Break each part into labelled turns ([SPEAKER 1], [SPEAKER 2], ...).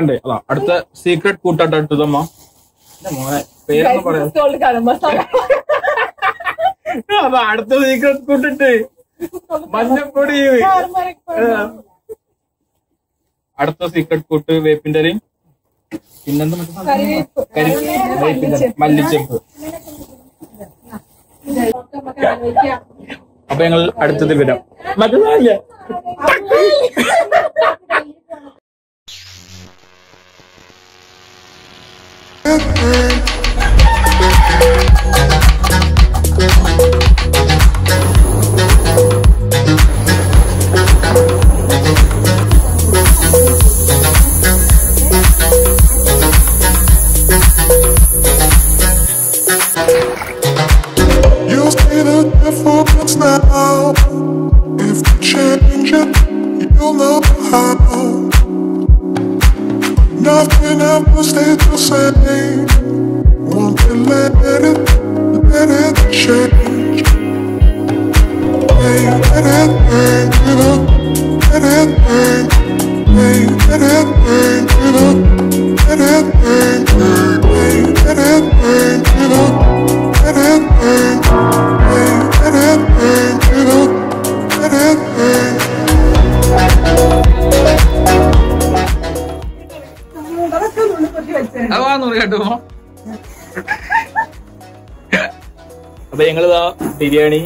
[SPEAKER 1] ഉണ്ട് അതാ അടുത്ത സീക്രട്ട് കൂട്ടാട്ടോ എടുത്തതമ്മ എന്റെ മോനെ പേരൊന്നും പറയാം
[SPEAKER 2] ഗരം മസാല
[SPEAKER 1] അതാ അടുത്ത സീക്രട്ട് കൂട്ടിട്ട് മഞ്ഞപ്പൊടി ആ. അടുത്ത സീക്രട്ട് കൂട്ട് വേപ്പിന്റെ ഇലയും പിന്നെന്താ മറ്റേ സാധനം?
[SPEAKER 2] കറിവേപ്പ്
[SPEAKER 1] കരി വേപ്പിന്റെ ഇല, മല്ലിച്ചെപ്പ് അപ്പൊ ഞങ്ങൾ അടുത്തത് വരാം മറ്റേതായില്ല
[SPEAKER 3] You'll see the difference now. If you change it, you'll know how. Nothing ever stays the same. Won't you let it, let it change? Hey, let it bang, you know. Let it bang. Hey, let it bang, you know. Let it bang. Hey, let it bang, you know. Let it bang. Hey, let it bang, you know. Let it bang.
[SPEAKER 2] അതൊക്കെ നുള്ളി കൊത്തി വെച്ചേ
[SPEAKER 1] അതാന്ന് കേട്ടോ അപ്പൊ ഞങ്ങളിതാ ബിരിയാണി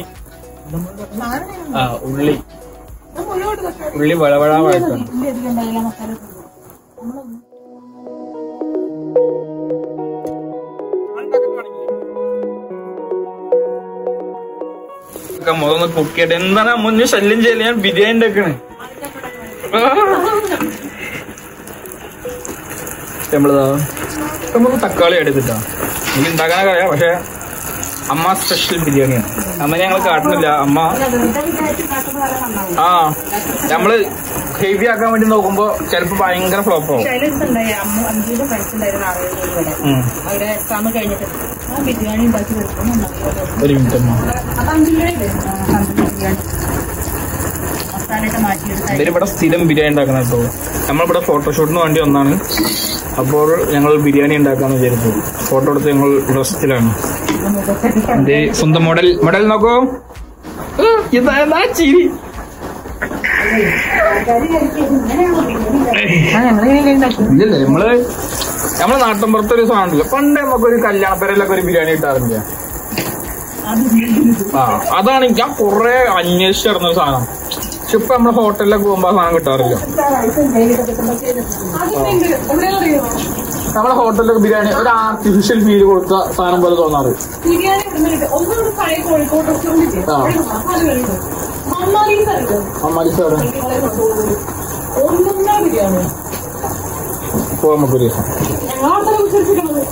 [SPEAKER 1] ആ ഉള്ളി ഉള്ളി വളവഴ വഴക്കണം മുതന്ന് കുക്കിയിട്ട് എന്താണ് മുന്നിൽ ശല്യം ചെയ്യല് ഞാൻ ബിരിയാണി ഉണ്ടാക്കണേ നമ്മളിതാ നമുക്ക് തക്കാളി എടുത്തിട്ടാ എനിക്ക് ഉണ്ടാക്കാനൊക്കെ അറിയാം പക്ഷെ അമ്മ സ്പെഷ്യൽ ബിരിയാണിയാണ് അമ്മ ഞങ്ങൾ കാട്ടുന്നില്ല അമ്മ ആ നമ്മള് ഹെവി ആക്കാൻ വേണ്ടി നോക്കുമ്പോ ചിലപ്പോ ഭയങ്കര ഫ്ലോപ്പ് ആവും
[SPEAKER 2] ഉണ്ടായി അമ്മ അഞ്ചിന്റെ പൈസ ഉണ്ടായിരുന്നു ആളുകൾ ഇവിടെ
[SPEAKER 1] ഉം.
[SPEAKER 2] അവരെ എക്സാം കഴിഞ്ഞിട്ട് ആ ബിരിയാണി ഉണ്ടാക്കി കൊടുക്കുന്നു നന്നായി
[SPEAKER 1] ഒരു മിനിറ്റ് അമ്മ
[SPEAKER 2] അപ്പൊ അഞ്ചു രൂപ ബിരിയാണി മസാലയൊക്കെ മാറ്റിയെടുത്ത്
[SPEAKER 1] ഇവരിവിടെ സ്ഥിരം ബിരിയാണി ഉണ്ടാക്കുന്ന കേട്ടോ നമ്മളിവിടെ ഫോട്ടോഷൂട്ടിന് വേണ്ടി വന്നാണ് അപ്പോൾ ഞങ്ങൾ ബിരിയാണി ഉണ്ടാക്കാന്ന് വിചാരിച്ചു ഫോട്ടോ എടുത്ത് ഞങ്ങൾ റെസ്റ്റിലാണ് എന്റെ സ്വന്തം മോഡൽ മോഡൽ നോക്കൂ ആ, ഇതാ ഇതാ ചിരി ഇല്ലല്ലേ നമ്മള് നമ്മളെ നാട്ടിൻപുറത്തെ ഒരു സാധനമില്ല പണ്ട് നമുക്കൊരു കല്യാണ പേരയിലൊക്കെ ഒരു ബിരിയാണി കിട്ടാറില്ല ആ അതാണ് ഞാൻ കൊറേ അന്വേഷിച്ച് നടന്ന ഒരു സാധനം പക്ഷെ ഇപ്പൊ നമ്മളെ ഹോട്ടലിലൊക്കെ പോകുമ്പോ ആ സാധനം കിട്ടാറില്ല നമ്മളെ ഹോട്ടലിലൊക്കെ ബിരിയാണി ഒരു ആർട്ടിഫിഷ്യൽ ഫീൽ കൊടുത്ത സാധനം പോലെ തോന്നാറ്
[SPEAKER 2] ബിരിയാണി ഇടുന്നുണ്ട് ഒന്നുകൂടി പഴയ കോഴിക്കോട് റെസ്റ്റോറന്റ്
[SPEAKER 1] ആ.
[SPEAKER 2] മണ്ണാലീസ് അറിയോ
[SPEAKER 1] അമ്മാലി സാറ്
[SPEAKER 2] ഒന്നും ബിരിയാണി
[SPEAKER 1] പോവാൻ നമുക്കൊരു ദിവസം
[SPEAKER 2] ഞങ്ങളവിടെ വിശ്വസിക്കുന്നത്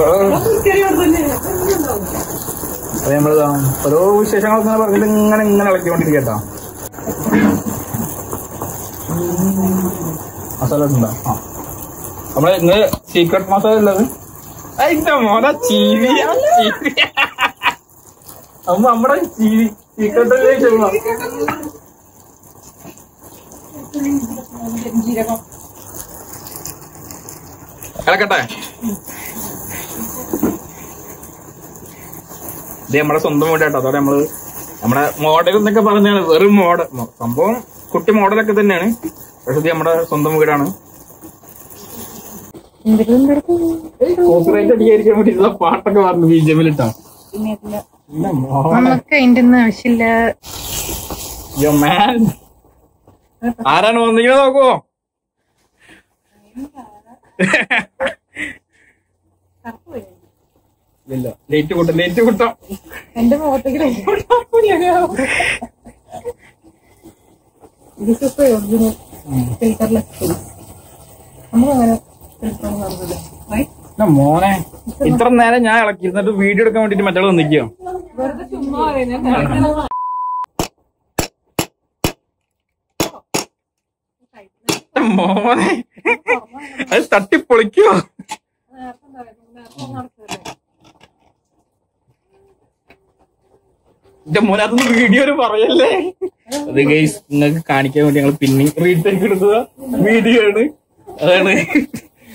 [SPEAKER 1] അപ്പൊ നമ്മളിതാ ഓരോ വിശേഷങ്ങൾ ഇങ്ങനെ പറഞ്ഞിട്ട് ഇങ്ങനെ ഇങ്ങനെ ഇളക്കിക്കൊണ്ടിരിക്കട്ടോ മസാല ഉണ്ടോ ആ നമ്മളെ ഇന്ന് സീക്രട്ട് മസാല ഉള്ളത് അതിന്റെ മോനെ ചീരി അമ്മ നമ്മുടെ ചീരി സീക്രട്ട് ചെറുതാ
[SPEAKER 2] ജീരകം
[SPEAKER 1] ഇളക്കട്ടെ ഇത് നമ്മുടെ സ്വന്തം വീട് കേട്ടോ അതോടെ നമ്മള് നമ്മുടെ മോഡൽ എന്നൊക്കെ പറഞ്ഞാണ് വെറും മോഡൽ സംഭവം കുട്ടി മോഡലൊക്കെ തന്നെയാണ് പക്ഷെ ഇത് നമ്മുടെ സ്വന്തം വീടാണ് കോപ്പിറൈറ്റ് അടിക്കാതിരിക്കാൻ വേണ്ടി ഇതാ പാട്ടൊക്കെ പറഞ്ഞു ബി ജെ ഇട്ടാ
[SPEAKER 2] പിന്നെ ഇതില്
[SPEAKER 4] നമുക്ക് അതിന്റെ ഒന്നും ആവശ്യമില്ല
[SPEAKER 1] യോ മാൻ ആരാണ് വന്നിങ്ങനെ നോക്കുവോ ഇല്ല ലേറ്റ് കൂട്ടാം ലേറ്റ് കൂട്ടാം
[SPEAKER 2] എന്റെ മുഖത്തേക്ക് ഇതിപ്പോ ഒറിജിനൽ ഫിൽറ്ററിലെക്സ് നമ്മളങ്ങനെ ഫിൽറ്റർ നടന്നില്ല
[SPEAKER 1] എന്റെ മോനെ ഇത്ര നേരം ഞാൻ ഇളക്കി എന്നിട്ട് വീഡിയോ എടുക്കാൻ വേണ്ടിട്ട് മറ്റേ നിൽക്കോ
[SPEAKER 2] വെറുതെ ചുമ്മാ പറയുന്നത്
[SPEAKER 1] മോനെ അത് തട്ടിപ്പൊളിക്കോ എന്റെ മോനെ അതൊന്നും വീഡിയോയില് പറയല്ലേ അത് ഗൈസ് നിങ്ങൾക്ക് കാണിക്കാൻ വേണ്ടി ഞങ്ങൾ പിന്നെ റീടേക്ക് എടുത്തതാ വീഡിയോ ആണ് അതാണ്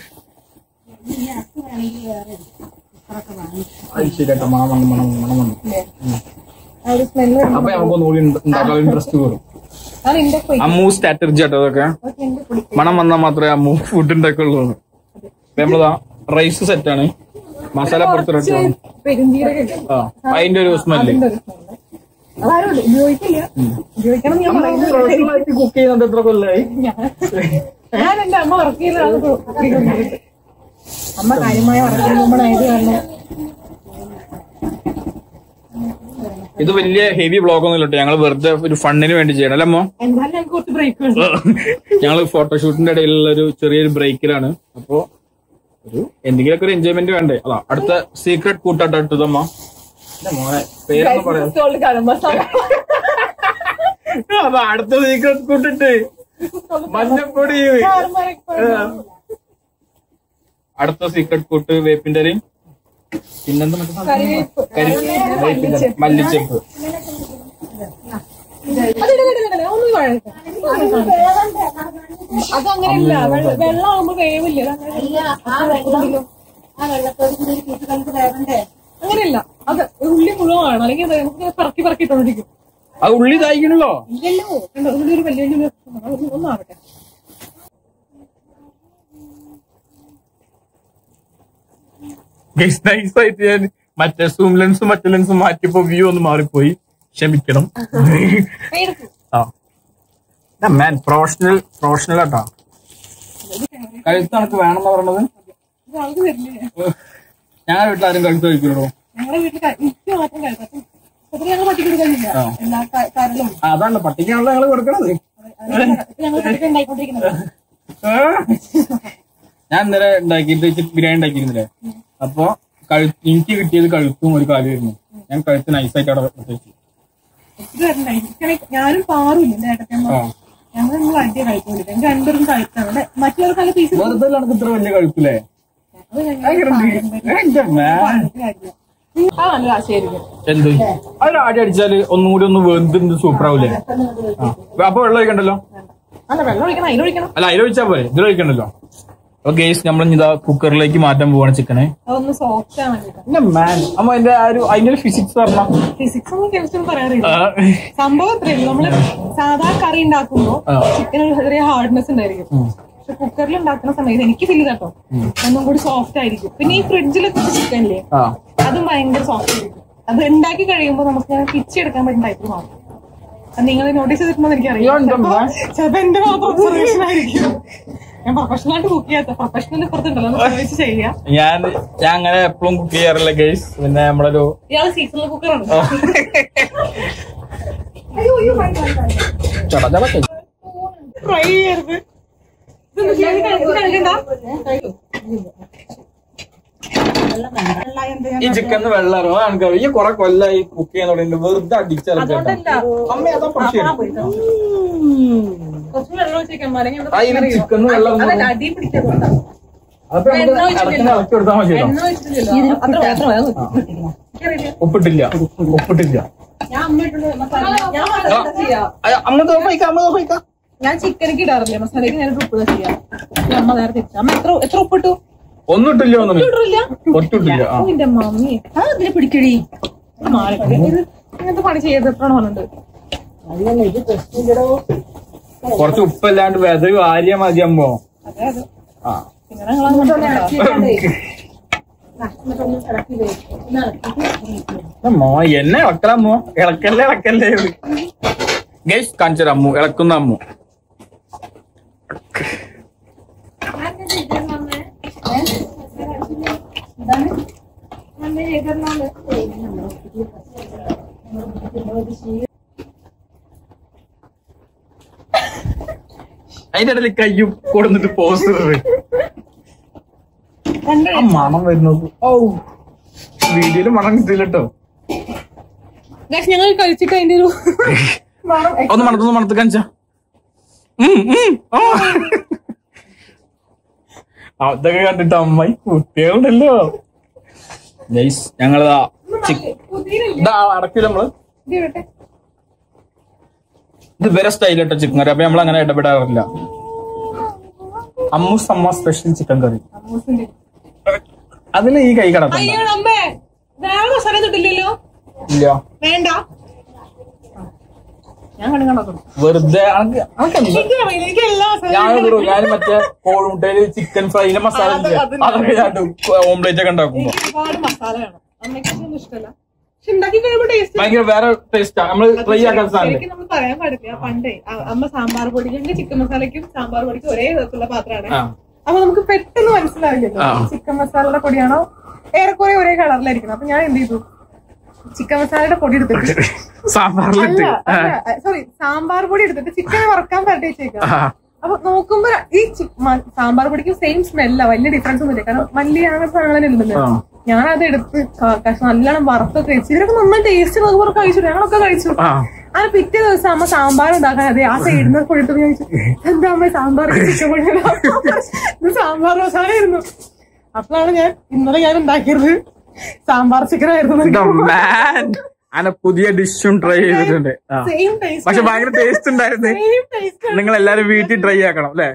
[SPEAKER 1] അത് ശരിയാട്ടോ മണം വന്നു മണം വന്നു, മണം വന്നു
[SPEAKER 4] ആ ഒരു സ്മെല്ല്
[SPEAKER 1] അപ്പൊ നമുക്കൊന്നും കൂടി ഉണ്ടാക്കാൻ ഇൻട്രസ്റ്റ് വരും
[SPEAKER 4] അത് എന്റെ പൊയ്ക്ക്
[SPEAKER 1] അമ്മു സ്ട്രാറ്റജി ആട്ടോ അതൊക്കെ
[SPEAKER 4] അതൊക്കെ എന്റെ പൊടി
[SPEAKER 1] മണം വന്നാൽ മാത്രമേ അമ്മു ഫുഡ് ഉണ്ടാക്കുള്ളൂ അപ്പൊ നമ്മളിതാ റൈസ് സെറ്റ് ആണ് മസാല പുറത്തിട്ടോ
[SPEAKER 4] പെരുംജീരകം ഇല്ലേ?
[SPEAKER 1] ആ അതിന്റെ ഒരു സ്മെല്ല്
[SPEAKER 4] അതിന്റെ ഒരു സ്മെല്ല് അതാരും ഉപയോഗിക്കില്ല ഉപയോഗിക്കണം എന്ന് ഞാൻ പറയുന്നത്
[SPEAKER 1] കുക്ക് ചെയ്യുന്നത് എത്ര കൊല്ലായി
[SPEAKER 4] ഞാൻ ഞാൻ എന്റെ അമ്മ വർക്ക് ചെയ്തതാണ് കുക്കിംഗ് അമ്മ കാര്യമായ വർക്ക് ചെയ്യുമ്പോഴായത് കാരണം
[SPEAKER 1] ഇത് വലിയ ഹെവി ബ്ലോഗ് ഒന്നും ഇല്ലട്ടോ ഞങ്ങൾ വെറുതെ ഒരു ഫണ്ടിന് വേണ്ടി ചെയ്യണം അല്ലേ അമ്മോ
[SPEAKER 4] എന്തായാലും ഞങ്ങൾക്ക് കുറച്ച് ബ്രേക്ക് വേണം
[SPEAKER 1] ഞങ്ങൾ ഫോട്ടോഷൂട്ടിന്റെ ഇടയിലുള്ള ഒരു ചെറിയൊരു ബ്രേക്കിലാണ് അപ്പോ ഒരു എന്തെങ്കിലുമൊക്കെ ഒരു എൻജോയ്മെന്റ് വേണ്ടേ അതാ അടുത്ത സീക്രട്ട് കൂട്ടാട്ടോ അടുത്തതമ്മ എന്റെ മോനെ പേരൊന്നും പറയാം
[SPEAKER 4] Salt ഗരം മസാല
[SPEAKER 1] അതാ അടുത്ത സീക്രട്ട് കൂട്ടിട്ട് മഞ്ഞപ്പൊടി ആ. അടുത്ത സീക്രട്ട് കൂട്ട് വേപ്പിന്റെ ഇലയും. പിന്നെന്താ മറ്റേ സാധനം?
[SPEAKER 4] കറിവേപ്പ്
[SPEAKER 1] കരി വേപ്പിന്റെ ഇല, മല്ലിച്ചെപ്പ്
[SPEAKER 4] അത് ഇട, ഇട, ഇട, ഇട, ഒന്ന് വഴക്കാം. അതങ്ങനെയല്ല വെള്ള- വെള്ളം ആകുമ്പോ വേവില്ല അങ്ങനെയല്ല അത് ഉള്ളി മുഴുവനാണ് അല്ലെങ്കിൽ അത് നമുക്ക് ഇങ്ങനെ പറക്കി പറക്കി ഇട്ടോണ്ടിരിക്കും
[SPEAKER 1] ആ ഉള്ളി ഇതായിക്കണല്ലോ
[SPEAKER 4] ഇല്ലല്ലോ കണ്ടോ ഉള്ളി ഒരു വലിയ വലിയ ഒന്ന് ഒന്നാവട്ടെ
[SPEAKER 1] നൈസ് ആയിട്ട് ഞാൻ മറ്റേ സൂം ലെൻസും മറ്റേ ലെൻസും മാറ്റിയപ്പോ വ്യൂ ഒന്ന് മാറിപ്പോയി ക്ഷമിക്കണം ആ മാൻ പ്രൊഫഷണൽ പ്രൊഫഷണൽ ആട്ടോ കഴുത്ത് നമുക്ക് വേണമെന്ന് പറയണത്
[SPEAKER 4] ഇത് ആൾക്ക് തരില്ലേ
[SPEAKER 1] ഞങ്ങളുടെ വീട്ടിലാരും കഴുത്ത് കഴിക്കുള്ളൂ
[SPEAKER 4] ഞങ്ങളുടെ വീട്ടിൽ എനിക്ക് മാത്രം കഴിക്കാം അപ്പൊ ഞങ്ങൾ പട്ടിക്ക് കൊടുക്കാനില്ല
[SPEAKER 1] ആ.
[SPEAKER 4] എല്ലാ ക- കാരണവും
[SPEAKER 1] അതാണ് പട്ടിക്കാണല്ലോ ഞങ്ങൾ കൊടുക്കണത്
[SPEAKER 4] ഞങ്ങൾ പട്ടിക്ക് ഉണ്ടായിക്കൊണ്ടിരിക്കുന്നത്
[SPEAKER 1] ആ. ഞാൻ ഇന്നലെ ഉണ്ടാക്കിയിട്ട് ചിക്കൻ ബിരിയാണി ഉണ്ടാക്കിയിരുന്നില്ലേ അപ്പൊ കഴുത്ത് എനിക്ക് കിട്ടിയത് കഴുത്തും ഒരു കാലുമായിരുന്നു ഞാൻ കഴുത്ത് നൈസായിട്ട് അവിടെ വെച്ചു
[SPEAKER 4] ഇത് വരണ്ടായി എനിക്കാണെങ്കിൽ ഞാനും പാറുമില്ല എന്റെ ഏട്ടത്തമ്മ
[SPEAKER 1] ആ
[SPEAKER 4] ഞങ്ങൾ നിങ്ങൾ അടിയെ കഴിക്കൊണ്ടിരിക്കും ഞങ്ങൾ രണ്ടുപേരും കഴിച്ചാണ് മറ്റുള്ളവർക്ക് നല്ല പീസ്
[SPEAKER 1] വെറുതെ നടക്ക് ഇത്ര വലിയ കഴുത്തില്ലേ എന്റെ man.
[SPEAKER 4] ആ നല്ല ആശയായിരിക്കും
[SPEAKER 1] എന്ത് അതിൽ ആടി അടിച്ചാല് ഒന്നും കൂടി ഒന്ന് വെന്ത് സൂപ്പർ ആവൂലേ ആ. അപ്പൊ വെള്ളം ഒഴിക്കണ്ടല്ലോ
[SPEAKER 4] അല്ല വെള്ളം ഒഴിക്കണം അതിലൊഴിക്കണം
[SPEAKER 1] അല്ല അതിലൊഴിച്ചാ പോരെ ഇതിൽ ഒഴിക്കണ്ടല്ലോ അപ്പൊ ഗേസ് നമ്മൾ ഇതാ കുക്കറിലേക്ക് മാറ്റാൻ പോവാണ് ചിക്കനെ
[SPEAKER 4] അതൊന്ന് സോഫ്റ്റ് ആണ് കേട്ടോ
[SPEAKER 1] എന്റെ മാൻ അമ്മ അതിന്റെ ആ ഒരു അതിന്റെ ഒരു ഫിസിക്സ് പറഞ്ഞ
[SPEAKER 4] ഫിസിക്സ് ഒന്നും കെമിസ്ട്രി ഒന്നും പറയാറില്ല സംഭവം ഇത്രയും നമ്മള് സാധാ കറി ഉണ്ടാക്കുമ്പോ
[SPEAKER 1] ആ.
[SPEAKER 4] ചിക്കൻ ചെറിയ ഹാർഡ്നെസ് ഉണ്ടായിരിക്കും പക്ഷെ കുക്കറിൽ ഉണ്ടാക്കുന്ന സമയത്ത് എനിക്ക് ഫീൽ കേട്ടോ ഒന്നും കൂടി സോഫ്റ്റ് ആയിരിക്കും പിന്നെ ഈ ഫ്രിഡ്ജിലൊക്കെ ചിക്കൻ ഇല്ലേ
[SPEAKER 1] ആ
[SPEAKER 4] അതും ഭയങ്കര സോഫ്റ്റ് ആയിരിക്കും അത് ഉണ്ടാക്കി കഴിയുമ്പോൾ നമുക്ക് പിച്ചെടുക്കാൻ പറ്റുന്ന ടൈപ്പ് മാറും അത് നിങ്ങൾ നോട്ടീസ് ചെയ്തിട്ടുണ്ടോ എനിക്കറിയാം
[SPEAKER 1] ഇതുണ്ട്
[SPEAKER 4] ചിലപ്പോ
[SPEAKER 1] അമ്മ.
[SPEAKER 4] ചിലപ്പോ എന്റെ മാത്രം ഒബ്സർവേഷൻ ആയിരിക്കും ഞാൻ പ്രൊഫഷണൽ ആയിട്ട് കുക്ക് ചെയ്യാത്ത പ്രൊഫഷണൽ പുറത്തുണ്ടല്ലോ സർവീസ് ചെയ്യാം
[SPEAKER 1] ഞാൻ ഞാൻ അങ്ങനെ എപ്പോഴും കുക്ക് ചെയ്യാറില്ല ഗേസ് പിന്നെ നമ്മളൊരു
[SPEAKER 4] ഇയാള് സീസണൽ കുക്കറാണ്
[SPEAKER 1] ചട ചട കഴി.
[SPEAKER 4] ട്രൈ ചെയ്യരുത് ഇതൊന്നും ചെയ്യാതെ കഴി- കഴിക്കണ്ട
[SPEAKER 1] ഈ ചിക്കൻ വെള്ളം എനിക്ക് ഈ കൊറേ കൊല്ലായി കുക്ക് ചെയ്യാൻ തുടങ്ങി വെറുതെ അടിച്ചറിഞ്ഞ അമ്മ അതാ പ്രശ്നം
[SPEAKER 4] കുറച്ച് വെള്ളം ഒഴിച്ചേക്കാൻ അല്ലെങ്കിൽ
[SPEAKER 1] ആ, ഈ ചിക്കൻ വെള്ളം ഒന്ന്
[SPEAKER 4] അതല്ല അടി പിടിച്ചതുകൊണ്ടാ
[SPEAKER 1] അപ്പൊ നമുക്ക് ഇളക്കി ഇളക്കി കൊടുത്താൽ മതിയല്ലോ
[SPEAKER 4] എണ്ണ ഒഴിച്ചിട്ടില്ലല്ലോ അത്ര മാത്രം മതി, അത് മതി. എനിക്കറിയില്ല.
[SPEAKER 1] ഉപ്പിട്ടില്ല ഉപ്പിട്ടില്ല
[SPEAKER 4] ഞാൻ അമ്മയിട്ടുള്ള മസാല ഞാൻ മസാല ചെയ്യാം
[SPEAKER 1] അയ്യ, അമ്മ തോപ്പിക്കാം അമ്മ തോപ്പിക്കാം
[SPEAKER 4] ഞാൻ ചിക്കനക്ക് ഇടാറില്ല മസാലയ്ക്ക് ഞാൻ ഉപ്പ് ചെയ്യാം ഈ അമ്മ നേരെ തിരിച്ചു അമ്മ എത്ര എത്ര ഉപ്പിട്ടു
[SPEAKER 1] ഒന്നും ഇട്ടില്ല ഒന്നും
[SPEAKER 4] ഇട്ടില്ല
[SPEAKER 1] ഒട്ടിട്ടില്ല ആ
[SPEAKER 4] എന്റെ മമ്മി ആ ഇതിനെ പിടിക്കടി മാറി ഇത് ഇങ്ങനത്തെ പണി ചെയ്ത് എത്ര പറഞ്ഞിട്ട്
[SPEAKER 1] കുറച്ച് ഉപ്പല്ലാണ്ട് വെത വാരിയ മതി അമ്മോ
[SPEAKER 4] അതെ അതെ
[SPEAKER 1] ആ
[SPEAKER 4] പിന്നെ ഞങ്ങൾ
[SPEAKER 1] അമ്മോ എന്നെ ഇളക്കലമ്മോ ഇളക്കല്ലേ ഇളക്കല്ലേ ഗൈസ് കാണിച്ചത് അമ്മു ഇളക്കുന്ന അമ്മു അതിന്റെ ഇടയിൽ കയ്യും കൊടുന്നിട്ട് പോസ് ആ മണം വരുന്നത് ഓ വീഡിയോയില് മണം കിട്ടില്ല കേട്ടോ
[SPEAKER 4] ഞങ്ങൾ കഴിച്ചിട്ട് അതിന്റെ ഒരു മണം
[SPEAKER 1] ഒന്ന് മണത്തൊന്ന് മണത്ത് കാണിച്ച അതൊക്കെ കണ്ടിട്ട് അമ്മായി കുട്ടികളുണ്ടല്ലോ നൈസ് ഞങ്ങളതാ ചിക്ക്
[SPEAKER 4] കുതിരില്ല
[SPEAKER 1] ഇതാ അടക്കില്ല നമ്മള്
[SPEAKER 4] ഇത് ഇടട്ടെ
[SPEAKER 1] ഇത് വേറെ സ്റ്റൈൽ കേട്ടോ ചിക്കൻ കറി അപ്പൊ നമ്മൾ അങ്ങനെ ഇടപെടാറില്ല അമ്മൂസ് അമ്മ സ്പെഷ്യൽ ചിക്കൻ കറി
[SPEAKER 4] അമ്മൂസിന്റെ
[SPEAKER 1] അതിൽ ഈ കൈ കിടക്കണ്ട
[SPEAKER 4] അയ്യോ അമ്മേ വേറെ മസാല തൊട്ടില്ലല്ലോ
[SPEAKER 1] ഇല്ല
[SPEAKER 4] വേണ്ട ഞാൻ കണ്ണു കണ്ടോക്കണം
[SPEAKER 1] വെറുതെ അനക്ക് അനക്കെന്ത്?
[SPEAKER 4] എനിക്കറിയില്ല എനിക്ക് എല്ലാ മസാലയും
[SPEAKER 1] ഞാൻ ഇടും. ഞാൻ മറ്റേ കോഴിമുട്ടയില് ചിക്കൻ ഫ്രൈയിലെ മസാല
[SPEAKER 4] അത്
[SPEAKER 1] ഇല്ലേ?
[SPEAKER 4] അത്
[SPEAKER 1] അതൊക്കെ ഞാൻ ഓംലേറ്റ് ഒക്കെ ഉണ്ടാക്കുമ്പോ
[SPEAKER 4] എനിക്ക് ഒരുപാട് മസാല വേണം അമ്മയ്ക്ക് ഒന്നും ഇഷ്ടമല്ല പക്ഷെ ഉണ്ടാക്കി കഴിയുമ്പോ ടേസ്റ്റ്
[SPEAKER 1] ഭയങ്കര വേറെ ടേസ്റ്റാ നമ്മള് ട്രൈ ആക്കാത്ത സാധനം
[SPEAKER 4] ശരിക്കും നമ്മൾ പറയാൻ പാടില്ല പണ്ടേ അ- അമ്മ സാമ്പാർ പൊടിക്കും ചിക്കൻ മസാലയ്ക്കും സാമ്പാർ പൊടിക്കും ഒരേ വിധത്തിലുള്ള പാത്രമാണ്
[SPEAKER 1] ആ
[SPEAKER 4] അപ്പൊ നമുക്ക് പെട്ടെന്ന് മനസ്സിലാവില്ലല്ലോ
[SPEAKER 1] ആ.
[SPEAKER 4] ചിക്കൻ മസാലയുടെ പൊടിയാണോ ഏറെക്കുറെ ഒരേ കളറിലായിരിക്കണം അപ്പൊ ഞാൻ എന്ത് ചെയ്തു ചിക്കൻ മസാലയുടെ പൊടി എടുത്തിട്ട്
[SPEAKER 1] സാമ്പാറിലിട്ട്
[SPEAKER 4] അല്ല സോറി സാമ്പാർ പൊടി എടുത്തിട്ട് ചിക്കൻ വറക്കാൻ പരട്ടി വെച്ചേക്കാം
[SPEAKER 1] ആ.
[SPEAKER 4] അപ്പൊ നോക്കുമ്പോ ഈ ചി- മ- സാമ്പാർ പൊടിക്കും സെയിം സ്മെല്ല വലിയ ഡിഫറൻസ് ഒന്നുമില്ല കാരണം മല്ലി അങ്ങനെ സാധനങ്ങൾ ഇടുന്നത്
[SPEAKER 1] ആ.
[SPEAKER 4] ഞാൻ അത് എടുത്ത് ക- കഷ്ണം നല്ലോണം വറുത്തൊക്കെ വെച്ച് ഇതിനൊക്കെ നന്നായി ടേസ്റ്റ് നോക്കുമ്പോൾ കഴിച്ചു ഞങ്ങളൊക്കെ കഴിച്ചു
[SPEAKER 1] ആ
[SPEAKER 4] ആ പിറ്റേ ദിവസം അമ്മ സാമ്പാർ ഉണ്ടാക്കാൻ അതെ ആ സൈഡിൽ നിന്ന് കൊഴുത്ത് ഞാൻ ചോദിച്ചു എന്താ അമ്മ സാമ്പാർ ചിക്കൻ പൊടി ഇത് സാമ്പാർ മസാല ആയിരുന്നു അപ്പോഴാണ് ഞാൻ ഇന്നലെ ഞാൻ ഉണ്ടാക്കിയത് സാമ്പാർ ചിക്കൻ ആയിരുന്നു
[SPEAKER 1] മാൻ അങ്ങനെ പുതിയ ഡിഷും ട്രൈ ചെയ്തിട്ടുണ്ട് ആ.
[SPEAKER 4] സെയിം ടേസ്റ്റ്
[SPEAKER 1] പക്ഷെ ഭയങ്കര ടേസ്റ്റ് ഉണ്ടായിരുന്നു
[SPEAKER 4] സെയിം ടേസ്റ്റ്
[SPEAKER 1] നിങ്ങൾ എല്ലാരും വീട്ടിൽ ട്രൈ ആക്കണം അല്ലേ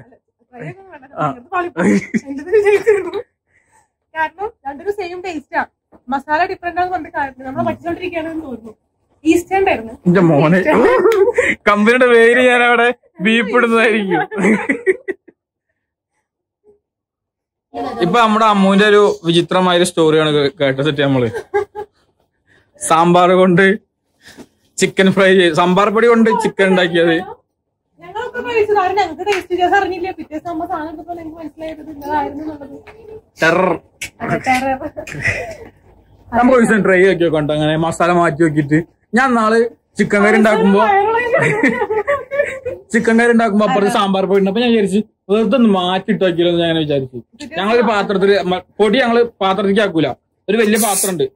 [SPEAKER 4] കാരണം രണ്ടൊരു സെയിം ടേസ്റ്റാ മസാല ഡിഫറെന്റ് ആണെന്ന് പറഞ്ഞിട്ട് കാര്യമില്ല നമ്മളെ പറ്റിച്ചോണ്ടിരിക്കുകയാണെന്ന് തോന്നുന്നു ഈസ്റ്റേൺ ആയിരുന്നു
[SPEAKER 1] എന്റെ മോനെ കമ്പനിയുടെ പേര് ഞാൻ അവിടെ ബീപ്പ് ഇടുന്നതായിരിക്കും ഇപ്പൊ നമ്മുടെ അമ്മുവിന്റെ ഒരു വിചിത്രമായ ഒരു സ്റ്റോറിയാണ് കേ- കേട്ടത് നമ്മള് സാമ്പാർ കൊണ്ട് ചിക്കൻ ഫ്രൈ ചെയ്ത് സാമ്പാർ പൊടി കൊണ്ട് ചിക്കൻ ഉണ്ടാക്കിയത്
[SPEAKER 4] ഞങ്ങളൊക്കെ കഴിച്ചു കാരണം ഞങ്ങൾക്ക് ടേസ്റ്റ് വ്യത്യാസം അറിഞ്ഞില്ല പിറ്റേ ദിവസം അമ്മ സാധനം എടുത്തപ്പോൾ ഞങ്ങൾക്ക് മനസ്സിലായത് ഇന്നതായിരുന്നു എന്നുള്ളത്
[SPEAKER 1] ടെറർ
[SPEAKER 4] അതെ, terror.
[SPEAKER 1] നമുക്ക് ഒരു ദിവസം ട്രൈ ആക്കി നോക്കണ്ട അങ്ങനെ മസാല മാറ്റി നോക്കിയിട്ട് ഞാൻ നാളെ ചിക്കൻ കറി ഉണ്ടാക്കുമ്പോ ചിക്കൻ കറി ഉണ്ടാക്കുമ്പോ അപ്പുറത്ത് സാമ്പാർ പൊടി ഉണ്ട് അപ്പൊ ഞാൻ വിചാരിച്ചു വെറുതെ ഒന്ന് മാറ്റിട്ട് നോക്കിയല്ലോ എന്ന് ഞാൻ അങ്ങനെ വിചാരിച്ചു ഞങ്ങളൊരു പാത്രത്തില് മ- പൊടി ഞങ്ങള് പാത്രത്തിലേക്ക് ആക്കൂല ഒരു വലിയ പാത്രം ഉണ്ട്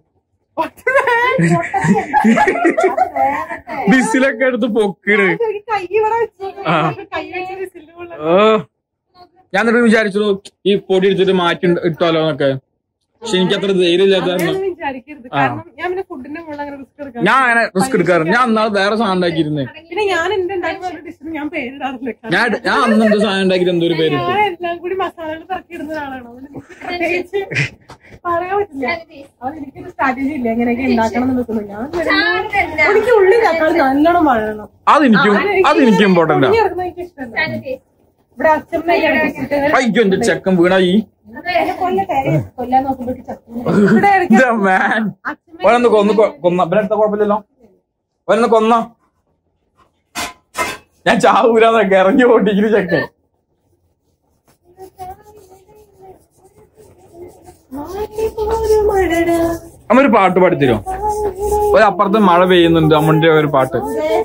[SPEAKER 1] ബിസിലൊക്കെ എടുത്ത് പൊക്കിട്
[SPEAKER 4] എനിക്ക് കൈ ഇവിടെ വെച്ചു
[SPEAKER 1] ആ.
[SPEAKER 4] കൈ വെച്ച് വിസിലിന്റെ മുകളിൽ
[SPEAKER 1] ഓ ഞാൻ എന്നിട്ട് വിചാരിച്ചു ഈ പൊടി എടുത്തിട്ട് മാറ്റി ഇട്ടാലോ എന്നൊക്കെ പക്ഷെ എനിക്ക് അത്ര ധൈര്യം ഇല്ലാത്ത കാരണം
[SPEAKER 4] അങ്ങനെയൊന്നും വിചാരിക്കരുത് കാരണം ഞാൻ പിന്നെ ഫുഡിന്റെ മുകളിൽ അങ്ങനെ റിസ്ക് എടുക്കാം
[SPEAKER 1] ഞാൻ അങ്ങനെ റിസ്ക് എടുക്കാറുണ്ട് ഞാൻ അന്നാൾ വേറെ സാധനം ഉണ്ടാക്കിയിരുന്നേ
[SPEAKER 4] പിന്നെ ഞാൻ എന്റെ ഉണ്ടാക്കുന്ന ഡിഷിന് ഞാൻ പേരിടാറില്ല കാരണം
[SPEAKER 1] ഞാൻ ഞാൻ അന്ന് എന്ത് സാധനം ഉണ്ടാക്കിയിട്ട് എന്തോ ഒരു പേരിട്ടു
[SPEAKER 4] ഞാൻ എല്ലാം കൂടി മസാലകൾ പെറുക്കി ഇടുന്ന ഒരാളാണ് അതുകൊണ്ട് എനിക്ക് പ്രത്യേകിച്ച് പറയാൻ പറ്റില്ല അത് എനിക്കൊരു സ്ട്രാറ്റജി ഇല്ല എങ്ങനെയൊക്കെ ഉണ്ടാക്കണം എന്ന് വെക്കുന്നു ഞാൻ വരുമ്പോ എനിക്ക് ഉള്ളി തക്കാളി നല്ലോണം വഴണം
[SPEAKER 1] അതെനിക്കും അതെനിക്ക് ഇമ്പോർട്ടന്റ്
[SPEAKER 4] ഉള്ളി കിടക്കുന്നത് എനിക്ക് ഇഷ്ടമല്ല ഇവിടെ അച്ഛമ്മ
[SPEAKER 1] അയ്യോ എന്റെ ചെക്കൻ വീണായി
[SPEAKER 4] കൊല്ലാൻ നോക്കുമ്പോഴേക്ക് ചത്തു ഇവിടെ ഇടയ്ക്ക്
[SPEAKER 1] മാൻ
[SPEAKER 4] അച്ഛമ്മ
[SPEAKER 1] ഓനൊന്ന് കൊന്ന് കൊ- കൊന്ന ഇവനെടുത്ത കുഴപ്പമില്ലല്ലോ ഓനൊന്ന് കൊന്ന ഞാൻ ചാവൂരാന്നൊക്കെ ഇറങ്ങി ഓട്ടിക്കുന്നു ചെക്കൻ അമ്മ ഒരു പാട്ട് പാടിത്തരോ ഒരു അപ്പുറത്ത് മഴ പെയ്യുന്നുണ്ട് അമ്മന്റെ ഒരു പാട്ട്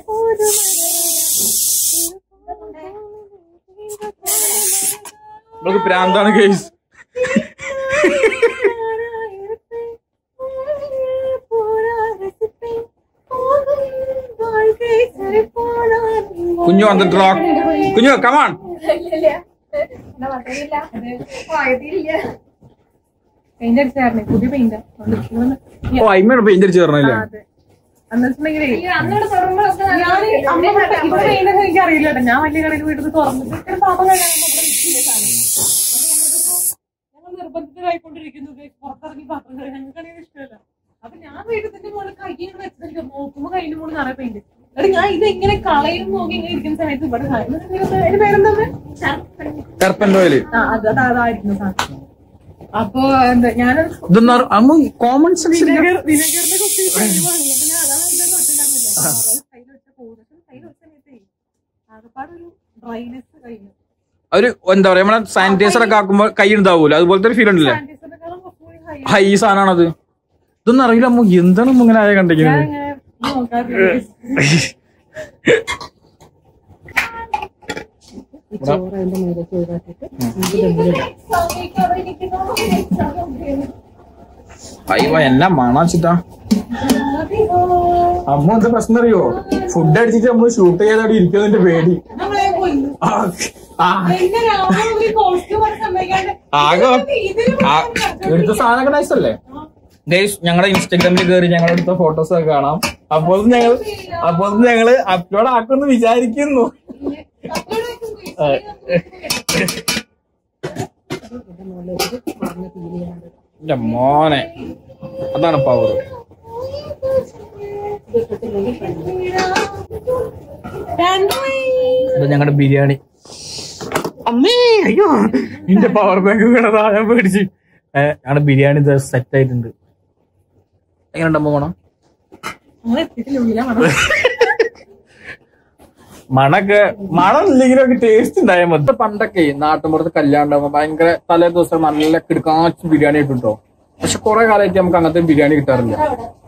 [SPEAKER 1] നമ്മൾക്ക് പ്രാന്താണ് കേസ് കുഞ്ഞു വന്നിട്ടോ കുഞ്ഞു കമാൺ
[SPEAKER 4] പെയിന്റ് അടിച്ചായിരുന്നു പുതിയ പെയിന്റ്
[SPEAKER 1] ഓ അയിമയുടെ പെയിന്റ് അടിച്ച് തരണല്ലേ
[SPEAKER 4] അതെ എന്നുവെച്ചിട്ടുണ്ടെങ്കിലേ ഞാൻ അമ്മ ഇവിടെ പെയിന്റ് എനിക്ക് അറിയില്ല കേട്ടോ ഞാൻ വലിയ കടയിൽ വീട്ടിൽ തുറന്നിട്ട് ഒരു പാത്രം കഴുകാൻ ഇവിടെ വെച്ചില്ല സാധനം. അപ്പൊ ഞങ്ങൾ നിർബന്ധിതരായിക്കൊണ്ടിരിക്കുന്നു guys. പുറത്തിറങ്ങി പാത്രം കഴുകാൻ ഞങ്ങൾക്കാണെങ്കിൽ ഇഷ്ടമല്ല അപ്പൊ ഞാൻ വീട്ടിന്റെ മുകളിൽ കൈ ഇങ്ങനെ വെച്ചിട്ട് നോക്കുമ്പോ കയ്യിന്റെ മുകളിൽ നിറയെ പെയിന്റ് എടാ ഞാൻ ഇത് എങ്ങനെ കളയും നോക്കി ഇങ്ങനെ ഇരിക്കുന്ന സമയത്ത് ഇവിടെ സാധനം എന്റെ പേരെന്താ
[SPEAKER 1] കർപ്പൻ്റെ ഓയില്
[SPEAKER 4] ആ അത് അത് അതായിരിക്കുന്നു സാധനം അപ്പൊ എന്താ ഞാനത്
[SPEAKER 1] ഇതൊന്നും അറി- അമ്മ കോമൺ സെൻസ്
[SPEAKER 4] വിനെഗർ വിനെഗറിന്റെ കുപ്പി വാങ്ങി അപ്പൊ ഞാൻ അതാണ് ഇതിനെ തൊട്ടിട്ടുണ്ടായിരുന്നില്ല കയ്യിൽ വെച്ച പോകും പക്ഷെ കയ്യിൽ വെച്ച സമയത്തേ ആകപ്പാടെ ഒരു ഡ്രൈനെസ് കഴിഞ്ഞു
[SPEAKER 1] ഒരു എന്താ പറയാ നമ്മളെ സാനിറ്റൈസർ ഒക്കെ ആക്കുമ്പോ കൈ ഉണ്ടാവൂല അതുപോലത്തെ ഒരു ഫീൽ ഉണ്ടല്ലേ
[SPEAKER 4] സാനിറ്റൈസറിനെക്കാളും കുറച്ചുകൂടി ഹൈ
[SPEAKER 1] ഹൈ സാധനമാണത് ഇതൊന്നും അറിയില്ല അമ്മ എന്താണ് അമ്മ ഇങ്ങനെ ആയ
[SPEAKER 4] ഞാൻ
[SPEAKER 1] കണ്ടിരിക്കുന്നത്
[SPEAKER 4] ഇങ്ങനെ നോക്കാറില്ല
[SPEAKER 1] അയ്യോ എല്ലാം മണാച്ചിട്ടാ അമ്മ എന്താ പ്രശ്നം അറിയോ ഫുഡ് അടിച്ചിട്ട് നമ്മള് ഷൂട്ട് ചെയ്യാതെ അവിടെ ഇരിക്കുന്നതിന്റെ പേടി
[SPEAKER 4] നമ്മളെ കൊല്ലും
[SPEAKER 1] ആ, ആ,
[SPEAKER 4] എന്നെ രാവിലെ ഒരു കോസ്റ്റ്യൂം ഒക്കെ സമ്മതിക്കാണ്ട്
[SPEAKER 1] ആകെ
[SPEAKER 4] ഇതിന്
[SPEAKER 1] ആ, എടുത്ത സാധനമൊക്കെ നൈസ് അല്ലേ ഗൈസ് ഞങ്ങളുടെ ഇൻസ്റ്റാഗ്രാമിൽ കയറി ഞങ്ങൾ എടുത്ത ഫോട്ടോസ് ഒക്കെ കാണാം അപ്പോൾ ഞങ്ങൾ അപ്പോൾ ഞങ്ങള് അപ്ലോഡ് ആക്കുമെന്ന് വിചാരിക്കുന്നു ആ. എന്റെ മോനെ അതാണ് പവർ ഇത് ഞങ്ങളുടെ ബിരിയാണി അമ്മേ അയ്യോ നിന്റെ പവർ ബാങ്ക് വീണതാ ഞാൻ പേടിച്ച് ഏ, ഞങ്ങളുടെ ബിരിയാണി സെറ്റ് ആയിട്ടുണ്ട് എങ്ങനെ പോണം
[SPEAKER 4] അങ്ങനെ എത്തിയിട്ടില്ല ഉള്ളിലാ മണം.
[SPEAKER 1] മണൊക്കെ മണം ഇല്ലെങ്കിലൊക്കെ ടേസ്റ്റ് ഉണ്ടായാൽ മതി പണ്ടൊക്കെ നാട്ടുമ്പുറത്ത് കല്യാണം ഉണ്ടാകുമ്പോ ഭയങ്കര തലേ ദിവസം നല്ല കിടക്കാച്ച് ബിരിയാണി കിട്ടോ പക്ഷെ കുറെ കാലമായിട്ട് നമുക്ക് അങ്ങനത്തെ ബിരിയാണി കിട്ടാറില്ല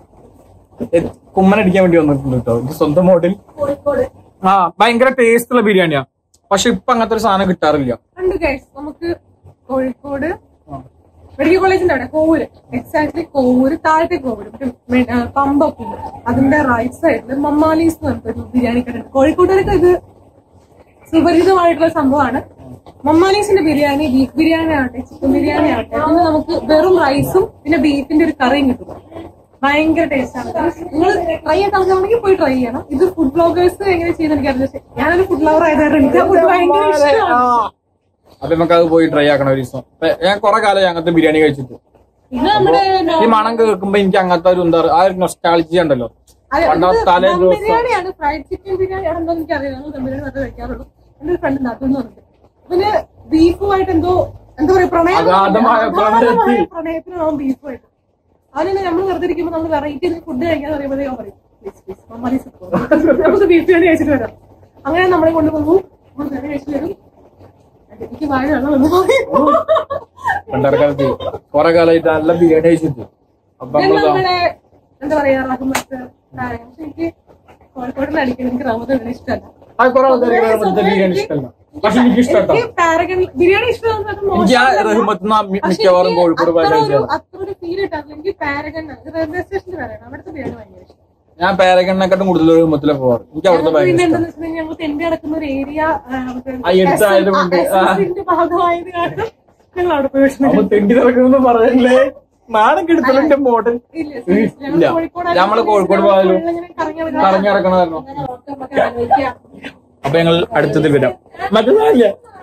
[SPEAKER 1] എ, കുമ്മനടിക്കാൻ വേണ്ടി വന്നിട്ടുണ്ട് കേട്ടോ ഇത് സ്വന്തം മോഡൽ ആ ഭയങ്കര ടേസ്റ്റ് ഉള്ള ബിരിയാണിയാ പക്ഷെ ഇപ്പൊ അങ്ങനത്തെ ഒരു സാധനം കിട്ടാറില്ല
[SPEAKER 4] ഉണ്ട് ഗൈസ് നമുക്ക് കോഴിക്കോട് മെഡിക്കൽ കോളേജിന്റെ അവിടെ കോവൂര് എക്സാക്ട്ലി കോവൂര് താഴത്തെ കോവൂര് മറ്റേ മെ- ആ, പമ്പൊക്കെ ഉണ്ട് അതിന്റെ റൈറ്റ് സൈഡിൽ മമ്മാലീസ് എന്ന് പറഞ്ഞിട്ടൊരു ബിരിയാണി കട ഉണ്ട് കോഴിക്കോട്ടുകാർക്ക് ഇത് സുപരിചിതമായിട്ടുള്ള സംഭവമാണ് മമ്മാലീസിന്റെ ബിരിയാണി ബീഫ് ബിരിയാണി ആവട്ടെ ചിക്കൻ ബിരിയാണി ആവട്ടെ അതിന് നമുക്ക് വെറും റൈസും പിന്നെ ബീഫിന്റെ ഒരു കറിയും കിട്ടും ഭയങ്കര ടേസ്റ്റ് ആണ് നിങ്ങൾ ട്രൈ ചെയ്യാൻ താമസമാണെങ്കിൽ പോയി ട്രൈ ചെയ്യണം ഇത് ഫുഡ് ബ്ലോഗേഴ്സ് എങ്ങനെ ചെയ്യുന്ന എനിക്കറിയില്ല പക്ഷേ ഞാനൊരു ഫുഡ് ലവർ ആയതായിരുന്നു എനിക്ക് ആ ഫുഡ് ഭയങ്കര ഇഷ്ടമാണ്
[SPEAKER 1] അപ്പൊ നമുക്ക് അത് പോയി ട്രൈ ആക്കണം ഒരു ദിവസം ഇപ്പൊ ഞാൻ കുറെ കാലം അങ്ങനത്തെ ബിരിയാണി കഴിച്ചിട്ട്
[SPEAKER 4] ഇത് നമ്മുടെ
[SPEAKER 1] ഈ മണം കേൾക്കുമ്പോ എനിക്ക് അങ്ങനത്തെ ഒരു എന്താ പറയുക ആ ഒരു നൊസ്റ്റാളജി ഉണ്ടല്ലോ
[SPEAKER 4] അതെ,
[SPEAKER 1] പണ്ടത്തെ
[SPEAKER 4] ഇത്
[SPEAKER 1] തലേ
[SPEAKER 4] ദം
[SPEAKER 1] ദിവസം
[SPEAKER 4] ബിരിയാണിയാണ് ഫ്രൈഡ് ചിക്കൻ ബിരിയാണി ആണെന്നോ എനിക്ക് അറിയില്ല ഞങ്ങൾ ദം ബിരിയാണി മാത്രമേ കഴിക്കാറുള്ളൂ എന്റെ ഒരു ഫ്രണ്ട് അതെന്ന് പറഞ്ഞിട്ട് പിന്നെ ബീഫുമായിട്ട് എന്തോ എന്താ പറയാ പ്രണയം
[SPEAKER 1] അഗാധമായ പ്രണയത്തിൽ.
[SPEAKER 4] അഗാധമായ പ്രണയത്തിനാവും ബീഫുമായിട്ട് അതിനെ നമ്മൾ വെറുതെ ഇരിക്കുമ്പോൾ നമ്മൾ വെറൈറ്റി ഫുഡ് കഴിക്കാൻ പറയുമ്പോഴേ പറയും "Please, please, Mammali sit down." നമുക്ക് ബീഫ് ബിരിയാണി കഴിച്ചിട്ട് വരാം അങ്ങനെ നമ്മളെ കൊണ്ടുപോകും നമ്മൾ ബിരിയാണി കഴിച്ചിട്ട് വരും എനിക്ക് വാഴ വെള്ളം വന്നു
[SPEAKER 1] പണ്ടറക്കാലത്ത് കുറെ കാലമായിട്ട് നല്ല ബിരിയാണി കഴിച്ചിട്ട് അപ്പൊ
[SPEAKER 4] ഞങ്ങൾ
[SPEAKER 1] നമ്മള്
[SPEAKER 4] നമ്മുടെ എന്താ പറയാ റഹ്മത്ത് താരം. പക്ഷെ എനിക്ക് കോഴിക്കോടിൽ അടിക്കുന്നത് എനിക്ക് റഹ്മത്ത് അങ്ങനെ ഇഷ്ടമല്ല
[SPEAKER 1] ആ കുറെ ആൾക്കാർക്ക് ഇവിടുത്തെ ബിരിയാണി ഇഷ്ടമല്ല പക്ഷെ എനിക്ക് ഇഷ്ടട്ടോ
[SPEAKER 4] എനിക്ക് പാരഗൺ ബിരിയാണി ഇഷ്ടമാണ്
[SPEAKER 1] എനിക്ക് ആ റഹ്മത്ത് മിക്കവാറും കോഴിക്കോട് പോയി കഴിച്ചത്
[SPEAKER 4] അത്ര ഒരു ഫീൽ കിട്ടാറില്ല എനിക്ക് പാരഗൺ റെയിൽവേ സ്റ്റേഷനിൽ വരണം അവിടുത്തെ ബിരിയാണി ഭയങ്കര ഇഷ്ടം
[SPEAKER 1] ഞാൻ പേരക്കെണ്ണക്കാട്ടും കൂടുതൽ റഹ്മത്തിലെ പോവാറ് എനിക്ക് അവിടുത്തെ
[SPEAKER 4] ഞങ്ങൾക്ക്
[SPEAKER 1] ഭയങ്കര
[SPEAKER 4] പിന്നെ
[SPEAKER 1] ഇഷ്ടം
[SPEAKER 4] എന്താന്ന് വെച്ചിട്ടുണ്ടെങ്കിൽ ഞങ്ങൾ തെണ്ടി നടക്കുന്ന ഒരു ഏരിയ
[SPEAKER 1] ആ, എടുത്തായതുകൊണ്ട്, ആ.
[SPEAKER 4] ഭാഗമായത് കാരണം ഞങ്ങൾ അവിടെ പോയി ഭക്ഷണം
[SPEAKER 1] അപ്പൊ തെണ്ടി നടക്കുന്നു പറയല്ലേ നാണം കെടുത്തല്ലോ എന്റെ മോഡൽ
[SPEAKER 4] ഇല്ല seriously, ഞങ്ങൾ
[SPEAKER 1] ഇല്ല.
[SPEAKER 4] കോഴിക്കോട്
[SPEAKER 1] ഞമ്മള് കോഴിക്കോട് പോയാലും
[SPEAKER 4] ഇങ്ങനെ കറങ്ങി വരാം.
[SPEAKER 1] കറങ്ങി നടക്കണമായിരുന്നു
[SPEAKER 4] നമുക്ക് ആലോചിക്കാം.
[SPEAKER 1] അപ്പൊ ഞങ്ങൾ അടുത്തതിൽ വരാം മറ്റൊന്നല്ല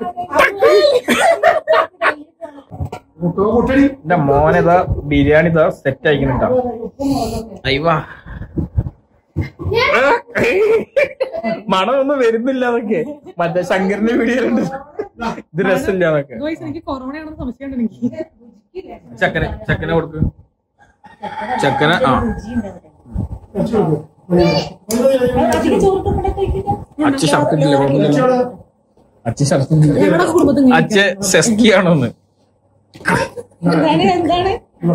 [SPEAKER 1] എന്റെ മോനെതാ ബിരിയാണി ഇതാ സെറ്റ് ആയിക്കുന്നുണ്ടാ അയ്യവാ മണമൊന്നും വരുന്നില്ല അതൊക്കെ മറ്റേ ശങ്കറിന്റെ വീഡിയോയിലുണ്ട് ഇത് രസമില്ല അതൊക്കെ
[SPEAKER 4] Guys, എനിക്ക് കൊറോണയാണെന്ന് സംശയമുണ്ട് എനിക്ക്
[SPEAKER 1] ചക്കന ചക്കന കൊടുക്ക് ചക്കന ആ അച്ഛ ഷർട്ടില്ല കുഴപ്പമില്ല അച്ഛ ഷർട്ടില്ല
[SPEAKER 4] ഞങ്ങളുടെ കുടുംബത്തിൽ
[SPEAKER 1] അച്ഛ സെസ്കിയാണോന്ന്
[SPEAKER 4] എന്താണ് എന്താണ്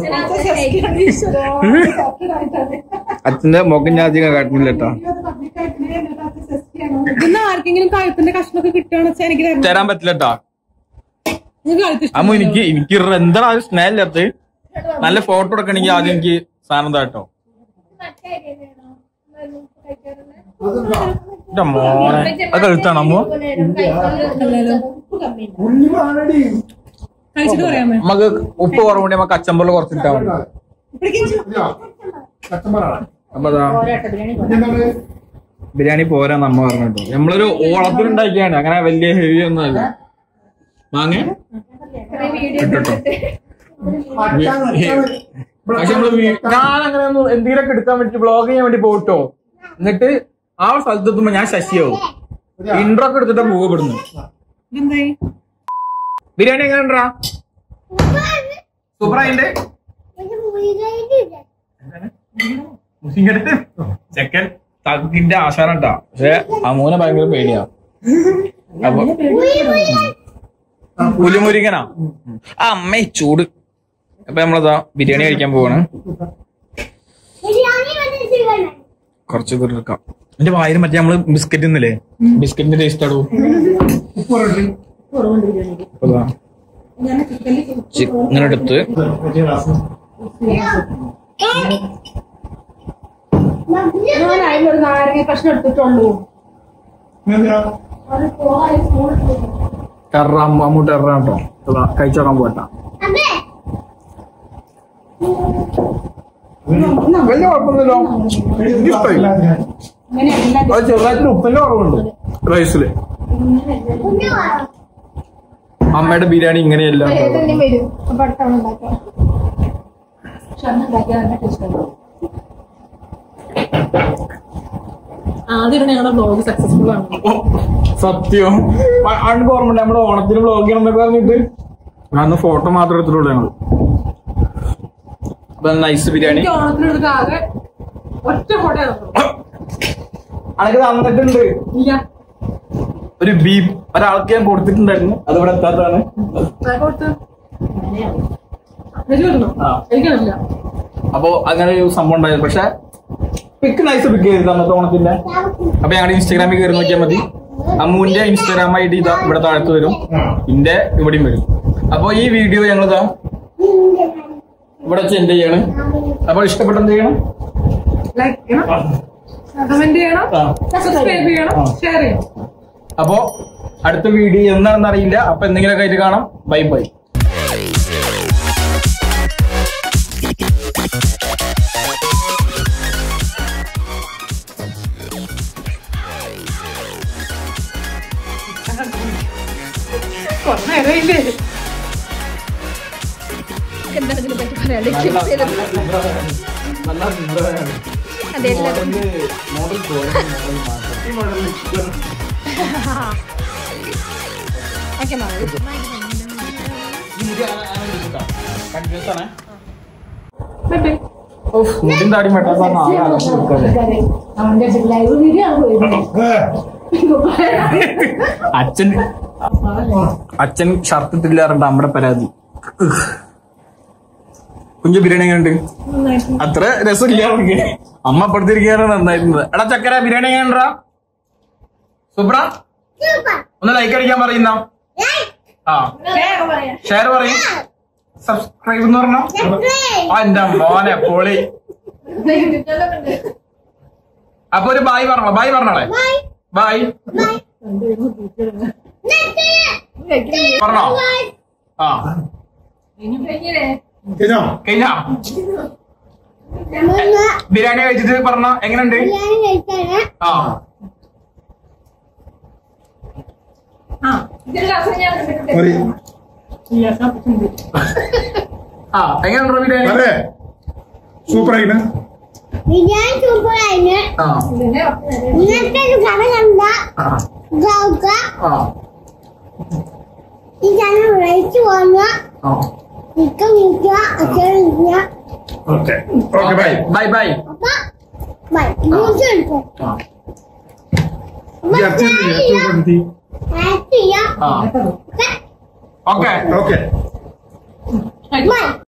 [SPEAKER 1] അച്ഛന്റെ മുഖം ഞാൻ അധികം കാട്ടുന്നില്ല കേട്ടോ
[SPEAKER 4] ഇന്ന് ആർക്കെങ്കിലും കഴുത്തിന്റെ കഷ്ണമൊക്കെ കിട്ടുകയാണെന്ന് വെച്ചാൽ എനിക്ക് തരണം.
[SPEAKER 1] തരാൻ പറ്റില്ല കേട്ടോ
[SPEAKER 4] നിങ്ങൾക്ക് കഴുത്ത് ഇഷ്ടം
[SPEAKER 1] അമ്മ എനിക്ക് എനിക്ക് എന്താണ് ആ സ്നേഹില്ലാത്ത നല്ല ഫോട്ടോ എടുക്കണമെങ്കിൽ ആദ്യം എനിക്ക് സാധനം താട്ടോ എന്റെ മോനെ അത് കഴുത്താണോ അമ്മ
[SPEAKER 4] കഴിച്ചിട്ട് പറയാമേ
[SPEAKER 1] നമുക്ക് ഉപ്പ് കുറവുണ്ടെങ്കിൽ നമുക്ക് അച്ചമ്പറിൽ കുറച്ചിട്ടാ മതി അപ്പൊ അതാ ബിരിയാണി പോരാ നമ്മ പറഞ്ഞിട്ടോ നമ്മളൊരു ഓളത്തിലുണ്ടാക്കിയാണ് അങ്ങനെ വലിയ ഹെവി ഒന്നും അല്ല മാങ്ങ ഇട്ടോ പക്ഷെ നമ്മള് വീ- ഞാൻ അങ്ങനെ ഒന്നും എന്തെങ്കിലുമൊക്കെ എടുക്കാൻ വേണ്ടി ബ്ലോഗ് ചെയ്യാൻ വേണ്ടി പോയിട്ടോ എന്നിട്ട് ആ സ്ഥലത്ത് എത്തുമ്പോ ഞാൻ ശശിയാവും ഇൻട്രോ ഒക്കെ എടുത്തിട്ട് പോകപ്പെടുന്നു
[SPEAKER 4] എന്തായി
[SPEAKER 1] ബിരിയാണി എങ്ങനെ ഉണ്ടാ സൂപ്പറായിണ്ട് മുസിങ്ങടുത്ത് ചെക്കൻ തക്കിന്റെ ആശാനം ഉണ്ടാ പക്ഷെ അമൂനെ ഭയങ്കര പേടിയാ അപ്പൊ പുലിമുരുകനാ ആ അമ്മ ചൂട് അപ്പൊ നമ്മളതാ ബിരിയാണി കഴിക്കാൻ പോവാണ് കുറച്ച് ദൂരം എടുക്കാം എന്റെ വായിൽ മറ്റേ നമ്മള് ബിസ്ക്കറ്റ് ഇന്നില്ലേ ബിസ്ക്കറ്റിന്റെ ടേസ്റ്റ് ആടോ അതാ. ചി- ഇങ്ങനെ എടുത്ത്
[SPEAKER 4] ഞാൻ അതിലൊരു നാരങ്ങ കഷ്ണം എടുത്തിട്ടുള്ളൂ
[SPEAKER 1] ടെറ അമ്മൂട്ട് ടെറ കേട്ടോ അതാ കഴിച്ചോക്കാൻ പോട്ടാ വലിയ കുഴപ്പമൊന്നുമില്ലോ എനിക്ക് ഇഷ്ടമായി അത് ചെറുതായിട്ട് ഉപ്പിന്റെ കുറവുണ്ട് റൈസില് അമ്മയുടെ ബിരിയാണി ഇങ്ങനെയല്ല
[SPEAKER 4] പക്ഷെ അന്ന് ഉണ്ടാക്കിയാൽ നല്ല ടേസ്റ്റ് ഉണ്ടാവും ആദ്യം ഞങ്ങളുടെ ബ്ലോഗ് സക്സസ്ഫുൾ ആണ്
[SPEAKER 1] സത്യം അനക്ക് ഓർമ്മ നമ്മുടെ ഓണത്തിന് വ്ളോഗ് ചെയ്യണം എന്നൊക്കെ പറഞ്ഞിട്ട് ഞാൻ അന്ന് ഫോട്ടോ മാത്രം എടുത്തിട്ടുള്ളൂ ഞങ്ങൾ നൈസ് ബിരിയാണി
[SPEAKER 4] എനിക്ക് ഓണത്തിനെടുത്ത് ആകെ ഒറ്റ ഫോട്ടോ
[SPEAKER 1] അനക്ക് തന്നിട്ടുണ്ട്
[SPEAKER 4] ഇല്ല
[SPEAKER 1] ഒരു ബീഫ് ഒരാൾക്ക് ഞാൻ കൊടുത്തിട്ടുണ്ടായിരുന്നു അത് ഇവിടെ എത്താത്തതാണ്
[SPEAKER 4] ആകെ കൊടുത്ത് എനിക്ക് കിട്ടണം
[SPEAKER 1] ആ.
[SPEAKER 4] എനിക്കറിയില്ല
[SPEAKER 1] അപ്പോ അങ്ങനെ ഒരു സംഭവം ഉണ്ടായത് പക്ഷെ പിക്ക് നൈസ് പിക്ക് ചെയ്ത് അന്നത്തെ ഓണത്തിന്റെ അപ്പൊ ഞങ്ങളുടെ ഇൻസ്റ്റാഗ്രാമിൽ കയറി നോക്കിയാൽ മതി അമ്മുവിന്റെ ഇൻസ്റ്റാഗ്രാം ഐ ഡി ഇതാ ഇവിടെ താഴത്ത് വരും ഇന്റെ ഇവിടെയും വരും അപ്പൊ ഈ വീഡിയോ ഞങ്ങൾ ഇതാ ഇവിടെ വെച്ച് എൻഡ് ചെയ്യാണ് അപ്പൊ ഇഷ്ടപ്പെട്ട എന്ത് ചെയ്യണം
[SPEAKER 4] ലൈക്ക് ചെയ്യണം കമന്റ് ചെയ്യണം
[SPEAKER 1] ആ.
[SPEAKER 4] സബ്സ്ക്രൈബ് ചെയ്യണം
[SPEAKER 1] ആ.
[SPEAKER 4] ഷെയർ ചെയ്യണം
[SPEAKER 1] അപ്പോ അടുത്ത വീഡിയോ എന്താണെന്ന് അറിയില്ല അപ്പൊ എന്തെങ്കിലുമൊക്കെ ആയിട്ട് കാണാം ബൈ ബൈ
[SPEAKER 4] കുറേ നേരമില്ലേ
[SPEAKER 2] എന്താണ് ഇതിനെ പറ്റി പറയാനുള്ളത് ക്ലിപ്പ് ചെയ്ത് ഓക്കെ മാറി
[SPEAKER 4] ബൈ ബൈ
[SPEAKER 1] മുടിയും താടി അച്ഛൻ അച്ഛൻ ഷർട്ട് ഇട്ടില്ലാറുണ്ട് നമ്മുടെ പരാതി കുഞ്ഞു ബിരിയാണി എങ്ങനെയുണ്ട് അത്ര രസമില്ല അവർക്ക് അമ്മ അപ്പുറത്തിരിക്കാണ് നന്നായിരുന്നത് എടാ ചക്കര ബിരിയാണി എങ്ങനെയുണ്ടാ സുബ്ര ഒന്ന് ലൈക്ക് അടിക്കാൻ പറയുന്ന ആ ഷെയർ പറയും സബ്സ്ക്രൈബ് എന്ന് പറഞ്ഞോ ആ എന്റെ മോനെ പൊളി അപ്പൊ ഒരു ബായ് പറഞ്ഞോ ബായ് പറഞ്ഞോളെ ബായ് പറഞ്ഞോ ആ കഴിഞ്ഞ ബിരിയാണി കഴിച്ചിട്ട് പറഞ്ഞോ എങ്ങനെയുണ്ട് ആ
[SPEAKER 4] ആ
[SPEAKER 1] ആ എങ്ങനെയുണ്ടോ ബിരിയാണി
[SPEAKER 5] അതെ സൂപ്പർ ആയിന്
[SPEAKER 3] ബിരിയാണി സൂപ്പറായിന്
[SPEAKER 1] ആ
[SPEAKER 3] ഇന്നത്തെ ഒരു കഥ കണ്ട
[SPEAKER 1] ആ
[SPEAKER 3] ഗൗക
[SPEAKER 1] ആ
[SPEAKER 3] ഈ ചാനൽ റൈറ്റ് വാങ്ങുക
[SPEAKER 1] ആ
[SPEAKER 3] നിക്ക നിൽക്കുക അച്ഛൻ നിൽക്കുക
[SPEAKER 5] okay okay bye
[SPEAKER 1] bye bye
[SPEAKER 3] അപ്പൊ ബൈ ന്യൂസ് എടുക്കും
[SPEAKER 1] ആ
[SPEAKER 5] ഈ അച്ഛൻ എത്തി
[SPEAKER 3] ആക്ട് ചെയ്യാം
[SPEAKER 1] ആ ഓക്കെ
[SPEAKER 5] ഓക്കെ
[SPEAKER 3] ബൈ